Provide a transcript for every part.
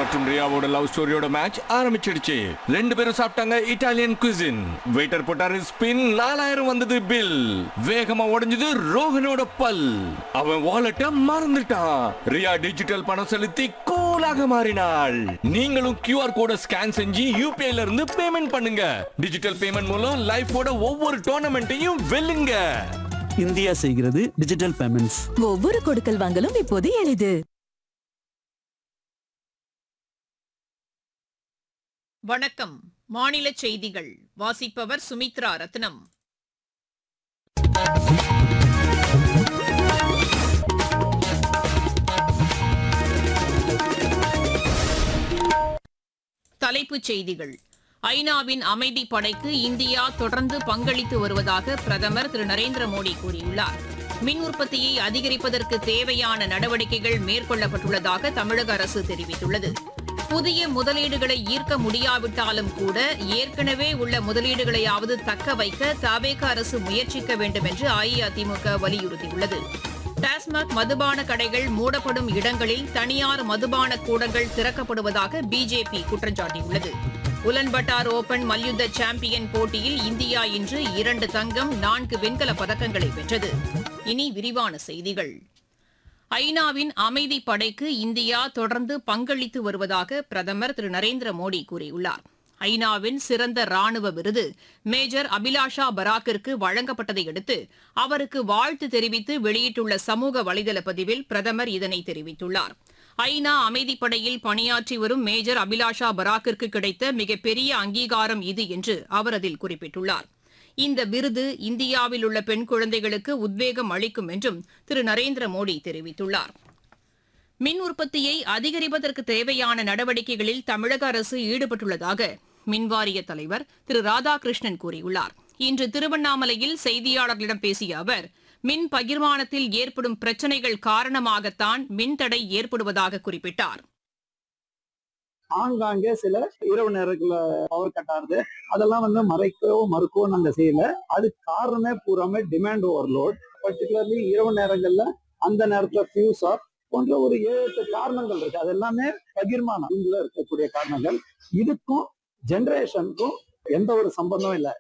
மற்றும் ரியாவோட love ஸ்டோரியோட match ஆரம்பிச்சிடுச்சு ரெண்டு பேரும் சாப்பிட்டாங்க இட்டாலியன் குசின் வெயிட்டர் போட்டாரு ஸ்பின் நாலாயிரம் வந்தது பில் வேகமா உடைஞ்சது ரோஹனோட பல் அவன் வாலெட்ட மறந்துட்டான் ரியா டிஜிட்டல் பணம் செலுத்தி கூலாக மாறினாள் நீங்களும் QR கோட ஸ்கேன் செஞ்சு யூபிஐல இருந்து பேமெண்ட் பண்ணுங்க டிஜிட்டல் பேமெண்ட் மூலம் லைஃபோட ஒவ்வொரு டோர்னமெண்ட்டையும் வெல்லுங்க இந்தியா செய்கிறது டிஜிட்டல் பேமெண்ட்ஸ் ஒவ்வொரு கொடுக்கல் வாங்கலும் இப்போது எளிது வணக்கம் மாநில செய்திகள் வாசிப்பவர் சுமித்ரா ரத்னம் தலைப்புச் செய்திகள் ஐநாவின் அமைதி படைக்கு இந்தியா தொடர்ந்து பங்களித்து வருவதாக பிரதமர் திரு நரேந்திர மோடி கூறியுள்ளார் மின் உற்பத்தியை அதிகரிப்பதற்கு தேவையான நடவடிக்கைகள் மேற்கொள்ளப்பட்டுள்ளதாக தமிழக அரசு தெரிவித்துள்ளது புதிய முதலீடுகளை ஈர்க்க முடியாவிட்டாலும் கூட ஏற்கனவே உள்ள முதலீடுகளையாவது தக்க வைக்க தவேக அரசு முயற்சிக்க வேண்டும் என்று அஇஅதிமுக வலியுறுத்தியுள்ளது டாஸ்மாக் மதுபான கடைகள் மூடப்படும் இடங்களில் தனியார் மதுபான கூடங்கள் திறக்கப்படுவதாக பிஜேபி குற்றம் சாட்டியுள்ளது உலன்பட்டார் ஓபன் மல்யுத்த சாம்பியன் போட்டியில் இந்தியா இன்று இரண்டு தங்கம் நான்கு வெண்கலப் பதக்கங்களை வென்றது இனி விரிவான செய்திகள் ஐநாவின் அமைதி படைக்கு இந்தியா தொடர்ந்து பங்களித்து வருவதாக பிரதமர் திரு நரேந்திர மோடி கூறியுள்ளார் ஐநாவின் சிறந்த ராணுவ விருது மேஜர் அபிலாஷா பராக்கிற்கு வழங்கப்பட்டதை அடுத்து அவருக்கு வாழ்த்து தெரிவித்து வெளியிட்டுள்ள சமூக வலைதள பதிவில் பிரதமர் இதனை தெரிவித்துள்ளார் ஐநா அமைதிப்படையில் பணியாற்றி வரும் மேஜர் அபிலாஷா பராக்கிற்கு கிடைத்த மிகப்பெரிய அங்கீகாரம் இது என்று அவர் அதில் குறிப்பிட்டுள்ளார் இந்த விருது இந்தியாவில் உள்ள பெண் குழந்தைகளுக்கு உத்வேகம் அளிக்கும் என்றும் திரு நரேந்திர மோடி தெரிவித்துள்ளார் மின் உற்பத்தியை அதிகரிப்பதற்கு தேவையான நடவடிக்கைகளில் தமிழக அரசு ஈடுபட்டுள்ளதாக மின்வாரிய தலைவர் திரு ராதாகிருஷ்ணன் கூறியுள்ளார் இன்று திருவண்ணாமலையில் செய்தியாளர்களிடம் பேசிய அவர் மின் பகிர்மானத்தில் ஏற்படும் பிரச்சினைகள் காரணமாகத்தான் மின்தடை ஏற்படுவதாக குறிப்பிட்டார் ஆங்காங்கே சில இரவு நேரத்துல பவர் கட் ஆகுது அதெல்லாம் வந்து மறைக்கவோ மறுக்கவோ நாங்க செய்யல அதுக்கு காரணமே பூராமே டிமாண்ட் ஓவர்லோட் பர்டிகுலர்லி இரவு நேரங்கள்ல அந்த நேரத்துல ஃபியூஸ் ஆஃப் போன்ற ஒரு ஏழு எட்டு காரணங்கள் இருக்கு அது எல்லாமே பகிர்மானம் இதுல இருக்கக்கூடிய காரணங்கள் இதுக்கும் ஜெனரேஷனுக்கும் எந்த ஒரு சம்பந்தம் இல்லை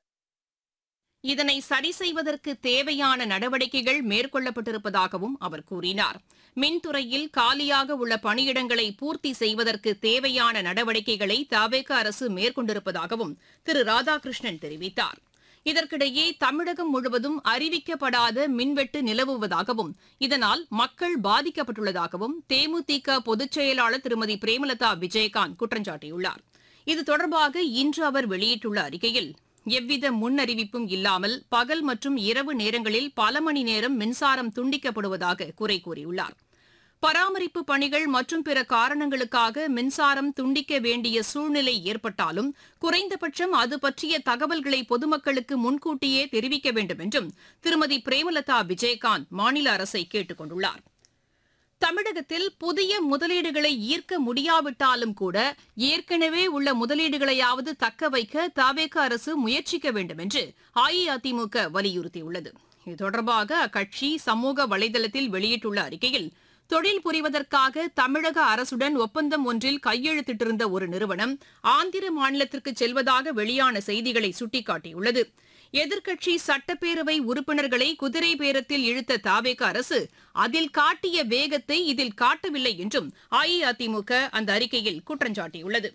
இதனை சரி செய்வதற்கு தேவையான நடவடிக்கைகள் மேற்கொள்ளப்பட்டிருப்பதாகவும் அவர் கூறினார் மின்துறையில் காலியாக உள்ள பணியிடங்களை பூர்த்தி செய்வதற்கு தேவையான நடவடிக்கைகளை தவேக அரசு மேற்கொண்டிருப்பதாகவும் திரு ராதாகிருஷ்ணன் தெரிவித்தார் இதற்கிடையே தமிழகம் முழுவதும் அறிவிக்கப்படாத மின்வெட்டு நிலவுவதாகவும் இதனால் மக்கள் பாதிக்கப்பட்டுள்ளதாகவும் தேமுதிக பொதுச் செயலாளர் திருமதி பிரேமலதா விஜயகாந்த் குற்றம் சாட்டியுள்ளார் இது தொடர்பாக இன்று அவர் வெளியிட்டுள்ள அறிக்கையில் எவ்வித முன்னறிவிப்பும் இல்லாமல் பகல் மற்றும் இரவு நேரங்களில் பல மணி நேரம் மின்சாரம் துண்டிக்கப்படுவதாக குறை கூறியுள்ளார் பராமரிப்பு பணிகள் மற்றும் பிற காரணங்களுக்காக மின்சாரம் துண்டிக்க வேண்டிய சூழ்நிலை ஏற்பட்டாலும் குறைந்தபட்சம் அது பற்றிய தகவல்களை பொதுமக்களுக்கு முன்கூட்டியே தெரிவிக்க வேண்டும் என்றும் திருமதி பிரேமலதா விஜயகாந்த் மாநில அரசை கேட்டுக் கொண்டுள்ளார் தமிழகத்தில் புதிய முதலீடுகளை ஈர்க்க முடியாவிட்டாலும் கூட ஏற்கனவே உள்ள முதலீடுகளையாவது தக்க வைக்க தவேக அரசு முயற்சிக்க வேண்டும் என்று அஇஅதிமுக வலியுறுத்தியுள்ளது இது தொடர்பாக அக்கட்சி சமூக வலைதளத்தில் வெளியிட்டுள்ள அறிக்கையில் தொழில் புரிவதற்காக தமிழக அரசுடன் ஒப்பந்தம் ஒன்றில் கையெழுத்திட்டிருந்த ஒரு நிறுவனம் ஆந்திர மாநிலத்திற்கு செல்வதாக வெளியான செய்திகளை சுட்டிக்காட்டியுள்ளது எதிர்க்கட்சி சட்டப்பேரவை உறுப்பினர்களை குதிரை பேரத்தில் இழுத்த தாவேக அரசு அதில் காட்டிய வேகத்தை இதில் காட்டவில்லை என்றும் அஇஅதிமுக அந்த அறிக்கையில் குற்றஞ்சாட்டியுள்ளது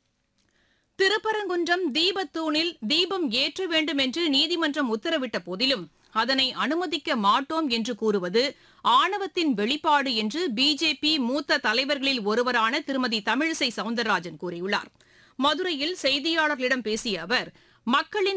திருப்பரங்குன்றம் தீபத்தூணில் தீபம் ஏற்ற வேண்டும் என்று நீதிமன்றம் உத்தரவிட்ட போதிலும் அதனை அனுமதிக்க மாட்டோம் என்று கூறுவது ஆணவத்தின் வெளிப்பாடு என்று பிஜேபி மூத்த தலைவர்களில் ஒருவரான திருமதி தமிழிசை சவுந்தரராஜன் கூறியுள்ளார் மதுரையில் செய்தியாளர்களிடம் பேசிய அவர் மக்களின்